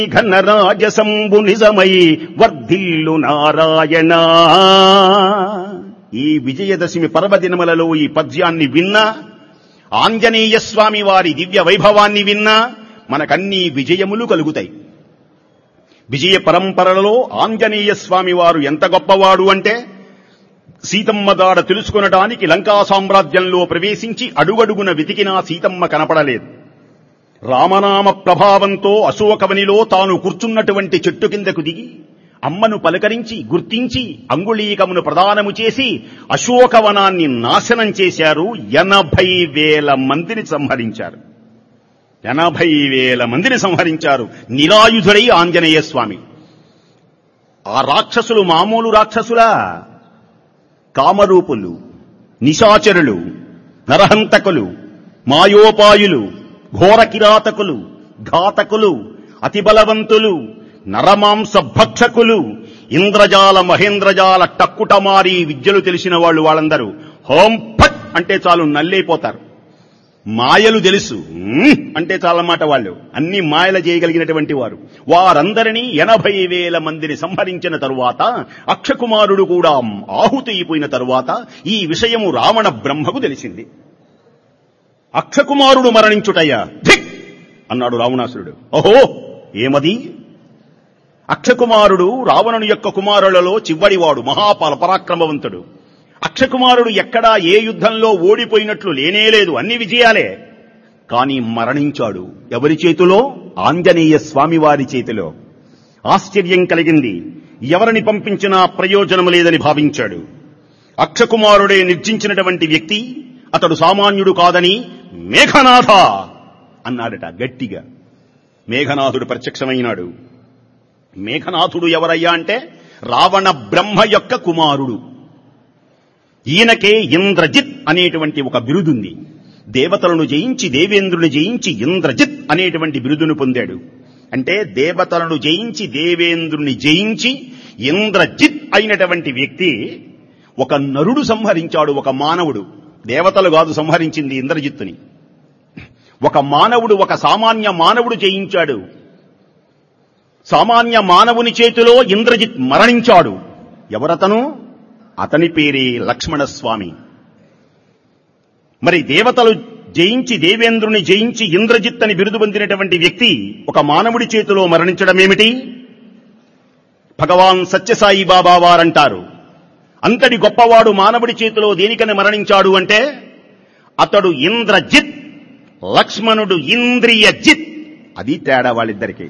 ఘనరాజసంబు నిజమై వర్ధిల్లు నారాయణ ఈ విజయదశమి పర్వదినములలో ఈ పద్యాన్ని విన్నా ఆంజనేయ స్వామి వారి దివ్య వైభవాన్ని విన్నా మనకన్నీ విజయములు కలుగుతాయి విజయ పరంపరలలో ఆంజనేయ స్వామి వారు ఎంత గొప్పవాడు అంటే సీతమ్మ దాడ తెలుసుకొనడానికి లంకా సామ్రాజ్యంలో ప్రవేశించి అడుగడుగున వెతికినా సీతమ్మ కనపడలేదు రామనామ ప్రభావంతో అశోకవనిలో తాను కూర్చున్నటువంటి చెట్టు కిందకు దిగి అమ్మను పలకరించి గుర్తించి అంగుళీకమును ప్రదానము చేసి అశోకవనాన్ని నాశనం చేశారు ఎనభై వేల మందిని సంహరించారు ఎనభై వేల మందిని సంహరించారు నిరాయుధుడై ఆంజనేయ స్వామి ఆ రాక్షసులు మామూలు రాక్షసులా కామరూపులు నిశాచరులు నరహంతకులు మాయోపాయులు ఘోర కిరాతకులు ఘాతకులు అతి బలవంతులు నరమాంస భక్షకులు ఇంద్రజాల మహేంద్రజాల టక్కుటమారి విద్యలు తెలిసిన వాళ్ళు వాళ్ళందరూ హోం ఫట్ అంటే చాలు నల్లైపోతారు మాయలు తెలుసు మ్మ్ అంటే చాలన్నమాట వాళ్ళు అన్ని మాయలు చేయగలిగినటువంటి వారు వారందరినీ ఎనభై వేల మందిని సంహరించిన తరువాత అక్షకుమారుడు కూడా ఆహుతి అయిపోయిన తరువాత ఈ విషయము రావణ బ్రహ్మకు తెలిసింది అక్షకుమారుడు మరణించుటయ్యా ధిక్ అన్నాడు రావణాసురుడు ఓహో ఏమది అక్షకుమారుడు రావణుని యొక్క కుమారులలో చివ్వడివాడు మహాపాల పరాక్రమవంతుడు అక్షకుమారుడు ఎక్కడా ఏ యుద్ధంలో ఓడిపోయినట్లు లేనేలేదు అన్ని విజయాలే కాని మరణించాడు ఎవరి చేతిలో ఆంజనేయ స్వామివారి చేతిలో ఆశ్చర్యం కలిగింది ఎవరిని పంపించినా ప్రయోజనం లేదని భావించాడు అక్షకుమారుడే నిర్జించినటువంటి వ్యక్తి అతడు సామాన్యుడు కాదని మేఘనాథ అన్నాడట గట్టిగా మేఘనాథుడు ప్రత్యక్షమైనాడు మేఘనాథుడు ఎవరయ్యా అంటే రావణ బ్రహ్మ యొక్క కుమారుడు ఈయనకే ఇంద్రజిత్ అనేటువంటి ఒక బిరుదుంది దేవతలను జయించి దేవేంద్రుని జయించి ఇంద్రజిత్ అనేటువంటి బిరుదును పొందాడు అంటే దేవతలను జయించి దేవేంద్రుని జయించి ఇంద్రజిత్ అయినటువంటి వ్యక్తి ఒక నరుడు సంహరించాడు ఒక మానవుడు దేవతలు కాదు సంహరించింది ఇంద్రజిత్తుని ఒక మానవుడు ఒక సామాన్య మానవుడు జయించాడు సామాన్య మానవుని చేతిలో ఇంద్రజిత్ మరణించాడు ఎవరతను అతని పేరే లక్ష్మణస్వామి మరి దేవతలు జయించి దేవేంద్రుని జయించి ఇంద్రజిత్ అని బిరుదు పొందినటువంటి వ్యక్తి ఒక మానవుడి చేతిలో మరణించడమేమిటి భగవాన్ సత్యసాయి బాబా వారంటారు అంతటి గొప్పవాడు మానవుడి చేతిలో దేనికని మరణించాడు అంటే అతడు ఇంద్రజిత్ లక్ష్మణుడు ఇంద్రియజిత్ అది తేడా వాళ్ళిద్దరికీ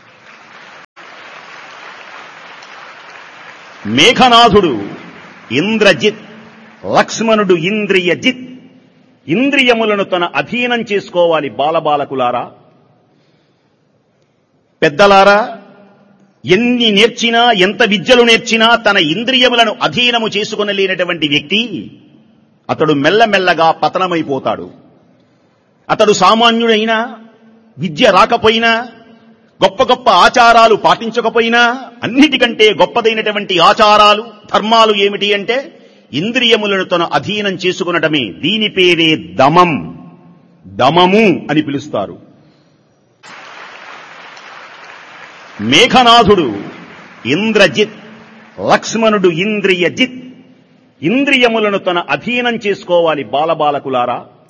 మేఘనాథుడు ఇంద్రజిత్ లక్ష్మణుడు ఇంద్రియజిత్ ఇంద్రియములను తన అధీనం చేసుకోవాలి బాలబాలకులారా పెద్దలారా ఎన్ని నేర్చినా ఎంత విద్యలు నేర్చినా తన ఇంద్రియములను అధీనము చేసుకునలేనటువంటి వ్యక్తి అతడు మెల్లమెల్లగా పతనమైపోతాడు అతడు సామాన్యుడైనా విద్య రాకపోయినా గొప్ప గొప్ప ఆచారాలు పాటించకపోయినా అన్నిటికంటే గొప్పదైనటువంటి ఆచారాలు ధర్మాలు ఏమిటి అంటే ఇంద్రియములను తన అధీనం చేసుకునటమే దీని పేరే దమం దమము అని పిలుస్తారు మేఘనాథుడు ఇంద్రజిత్ లక్ష్మణుడు ఇంద్రియజిత్ ఇంద్రియములను తన అధీనం చేసుకోవాలి బాలబాలకులారా